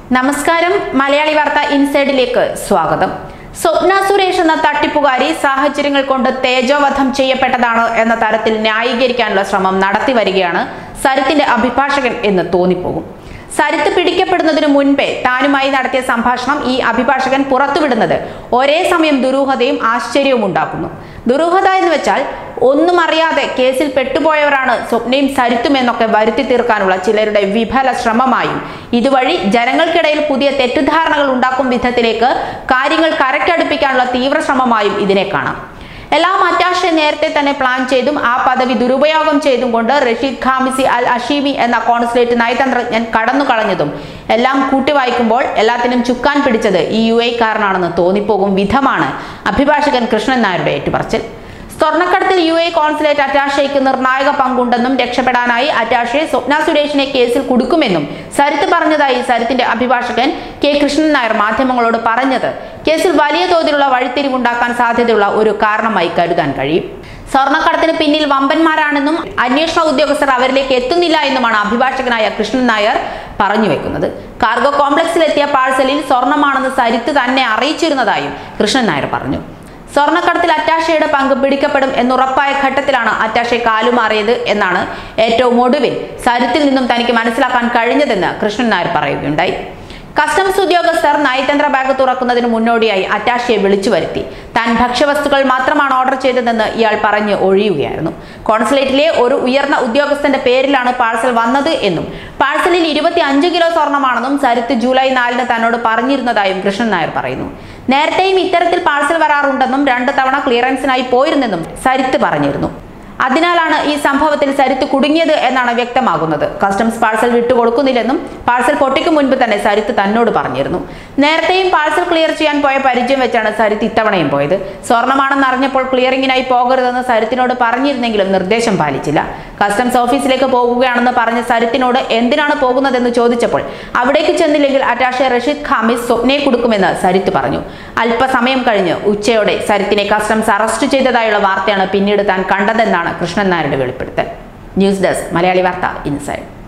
നമസ്കാരം മലയാളി വാർത്ത ഇൻസൈഡിലേക്ക് സ്വാഗതം സ്വപ്ന സുരേഷ് എന്ന തട്ടിപ്പുകാരി സാഹചര്യങ്ങൾ കൊണ്ട് തേജോവധം ചെയ്യപ്പെട്ടതാണ് എന്ന തരത്തിൽ ന്യായീകരിക്കാനുള്ള ശ്രമം നടത്തി വരികയാണ് സരിത്തിന്റെ അഭിഭാഷകൻ എന്ന് തോന്നിപ്പോകും സരിത്ത് പിടിക്കപ്പെടുന്നതിനു മുൻപേ താനുമായി നടത്തിയ സംഭാഷണം ഈ അഭിഭാഷകൻ പുറത്തുവിടുന്നത് ഒരേ സമയം ദുരൂഹതയും ആശ്ചര്യവും ഉണ്ടാക്കുന്നു ദുരൂഹത എന്ന് വെച്ചാൽ ഒന്നും അറിയാതെ കേസിൽ പെട്ടുപോയവരാണ് സ്വപ്നയും സരിത്തും എന്നൊക്കെ വരുത്തി തീർക്കാനുള്ള ചിലരുടെ വിഫല ശ്രമമായും ഇതുവഴി ജനങ്ങൾക്കിടയിൽ പുതിയ തെറ്റിദ്ധാരണകൾ ഉണ്ടാക്കും വിധത്തിലേക്ക് കാര്യങ്ങൾ കരക്കടുപ്പിക്കാനുള്ള തീവ്ര ശ്രമമായും ഇതിനെ കാണാം എല്ലാം അറ്റാഷെ നേരത്തെ തന്നെ പ്ലാൻ ചെയ്തും ആ പദവി ദുരുപയോഗം ചെയ്തും കൊണ്ട് റഷീദ് ഖാമിസി അൽ അഷീമി എന്ന കോൺസുലേറ്റ് നയതന്ത്രജ്ഞൻ കടന്നു കളഞ്ഞതും എല്ലാം കൂട്ടി വായിക്കുമ്പോൾ എല്ലാത്തിനും ചുക്കാൻ പിടിച്ചത് ഈ യു കാരനാണെന്ന് തോന്നിപ്പോകും വിധമാണ് അഭിഭാഷകൻ കൃഷ്ണൻ നായരുടെ ഏറ്റുപറച്ചിൽ സ്വർണ്ണക്കടത്തിൽ യു എ കോൺസുലേറ്റ് അറ്റാഷയ്ക്ക് നിർണായക പങ്കുണ്ടെന്നും രക്ഷപ്പെടാനായി അറ്റാഷെ സ്വപ്ന സുരേഷിനെ കേസിൽ കുടുക്കുമെന്നും സരിത്ത് പറഞ്ഞതായി സരിത്തിന്റെ അഭിഭാഷകൻ കെ കൃഷ്ണൻ നായർ മാധ്യമങ്ങളോട് പറഞ്ഞത് കേസിൽ വലിയ തോതിലുള്ള വഴിത്തിരിവുണ്ടാക്കാൻ സാധ്യതയുള്ള ഒരു കാരണമായി കരുതാൻ കഴിയും സ്വർണ്ണക്കടത്തിന് പിന്നിൽ വമ്പന്മാരാണെന്നും അന്വേഷണ ഉദ്യോഗസ്ഥർ അവരിലേക്ക് എത്തുന്നില്ല എന്നുമാണ് അഭിഭാഷകനായ കൃഷ്ണൻ നായർ പറഞ്ഞു വെക്കുന്നത് കാർഗോ കോംപ്ലക്സിലെത്തിയ പാഴ്സലിൽ സ്വർണമാണെന്ന് സരിത്ത് തന്നെ അറിയിച്ചിരുന്നതായും കൃഷ്ണൻ നായർ പറഞ്ഞു സ്വർണ്ണക്കടത്തിൽ അറ്റാഷയുടെ പങ്ക് പിടിക്കപ്പെടും എന്നുറപ്പായ ഘട്ടത്തിലാണ് അറ്റാഷെ കാലുമാറിയത് എന്നാണ് ഏറ്റവും ഒടുവിൽ സരിത്തിൽ നിന്നും തനിക്ക് മനസ്സിലാക്കാൻ കഴിഞ്ഞതെന്ന് കൃഷ്ണൻ നായർ പറയുകയുണ്ടായി കസ്റ്റംസ് ഉദ്യോഗസ്ഥർ നയതന്ത്ര ബാഗ് തുറക്കുന്നതിന് മുന്നോടിയായി അറ്റാഷയെ വിളിച്ചു വരുത്തി താൻ ഭക്ഷ്യവസ്തുക്കൾ മാത്രമാണ് ഓർഡർ ചെയ്തതെന്ന് ഇയാൾ പറഞ്ഞ് ഒഴിയുകയായിരുന്നു കോൺസുലേറ്റിലെ ഒരു ഉയർന്ന ഉദ്യോഗസ്ഥന്റെ പേരിലാണ് പാഴ്സൽ വന്നത് എന്നും പാഴ്സലിൽ ഇരുപത്തി അഞ്ച് കിലോ സ്വർണമാണെന്നും സരിത്ത് ജൂലൈ നാലിന് തന്നോട് പറഞ്ഞിരുന്നതായും കൃഷ്ണൻ നായർ പറയുന്നു നേരത്തെയും ഇത്തരത്തിൽ പാഴ്സൽ വരാറുണ്ടെന്നും രണ്ട് തവണ ക്ലിയറൻസിനായി പോയിരുന്നെന്നും സരിത്ത് പറഞ്ഞിരുന്നു അതിനാലാണ് ഈ സംഭവത്തിൽ സരിത്ത് കുടുങ്ങിയത് എന്നാണ് വ്യക്തമാകുന്നത് കസ്റ്റംസ് പാഴ്സൽ വിട്ടുകൊടുക്കുന്നില്ലെന്നും പാഴ്സൽ പൊട്ടിക്കും മുൻപ് തന്നെ സരിത്ത് തന്നോട് പറഞ്ഞിരുന്നു നേരത്തെയും പാഴ്സൽ ക്ലിയർ ചെയ്യാൻ പോയ പരിചയം വെച്ചാണ് സരിത്ത് ഇത്തവണയും പോയത് സ്വർണമാണെന്ന് അറിഞ്ഞപ്പോൾ ക്ലിയറിംഗിനായി പോകരുതെന്ന് സരിത്തിനോട് പറഞ്ഞിരുന്നെങ്കിലും നിർദ്ദേശം പാലിച്ചില്ല കസ്റ്റംസ് ഓഫീസിലേക്ക് പോകുകയാണെന്ന് പറഞ്ഞ സരിത്തിനോട് എന്തിനാണ് പോകുന്നതെന്ന് ചോദിച്ചപ്പോൾ അവിടേക്ക് ചെന്നില്ലെങ്കിൽ അറ്റാഷെ റഷീദ് ഖാമിസ് സ്വപ്നയെ കൊടുക്കുമെന്ന് സരിത്ത് പറഞ്ഞു അല്പസമയം കഴിഞ്ഞ് ഉച്ചയോടെ സരിത്തിനെ കസ്റ്റംസ് അറസ്റ്റ് ചെയ്തതായുള്ള വാർത്തയാണ് പിന്നീട് താൻ കണ്ടതെന്നാണ് കൃഷ്ണൻ നായരുടെ വെളിപ്പെടുത്തൽ ന്യൂസ് ഡെസ്ക് മലയാളി വാർത്ത ഇൻസൈഡ്